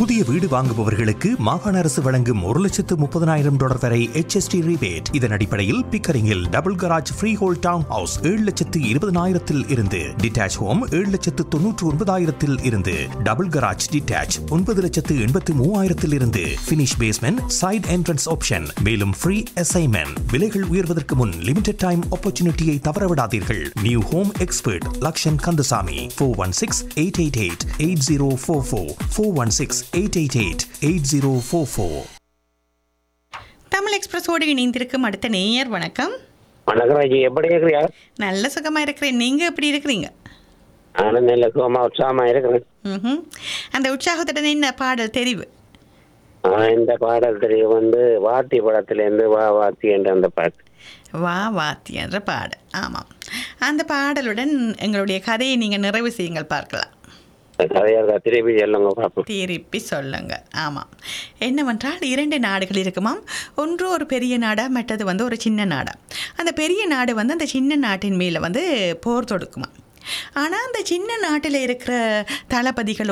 புதிய வீடு வாங்குபவர்களுக்கு மாகாண அரசு வழங்கும் ஒரு லட்சத்து முப்பதனாயிரம் டாலர் வரை HST rebate இதன் அடிப்படையில் பிக்கரிங்கில் double garage freehold town house ஏழு லட்சத்து இருபதனாயிரத்தில் இருந்து டிட்டாச் ஹோம் ஏழு லட்சத்து தொன்னூற்று ஒன்பதாயிரத்தில் இருந்து டபுள் கராஜ் டிட்டாச் ஒன்பது லட்சத்து எண்பத்து மூவாயிரத்தில் இருந்து finish basement side entrance option மேலும் ஃப்ரீ அசைன்மெண்ட் விலைகள் உயர்வதற்கு முன் லிமிடெட் டைம் ஆப்பர்ச்சுனிட்டியை தவறவிடாதீர்கள் new home expert Lakshan Kandasamy four one six eight eight eight eight zero four four four one six eight eight eight eight zero four four Tamil எக்ஸ்பிரஸோடு இணைந்திருக்கும் அடுத்த நேயர் வணக்கம் வணக்கம் ராஜி எப்படி இருக்கிறியா நல்ல சுகமா இருக்கிறேன் நீங்க எப்படி இருக்கிறீங்க நானும் நல்ல சுகமா உற்சாகமா இருக்கிறேன் ம்ஹும். அந்த உற்சாகத்துடன் என்ன பாடல் தெரிவு ஆஹ் இந்த பாடல் தெரியும் வந்து வாத்தி படத்திலேருந்து வா வாத்தி என்ற அந்த பாட்டு வா வாத்தி என்ற பாடல் ஆமாம் அந்த பாடலுடன் எங்களுடைய கதையை நீங்கள் நிறைவு செய்யுங்கள் பார்க்கலாம் கதையாக திருப்பி சொல்லுங்க பார்ப்போம் திருப்பி சொல்லுங்க ஆமாம் என்னவென்றால் இரண்டு நாடுகள் இருக்குமாம் ஒன்று ஒரு பெரிய நாடா மற்றது வந்து ஒரு சின்ன நாடா அந்த பெரிய நாடு வந்து அந்த சின்ன நாட்டின் மேலே வந்து போர் தொடுக்குமா ஆனால் அந்த சின்ன நாட்டில் இருக்கிற தளபதிகளோ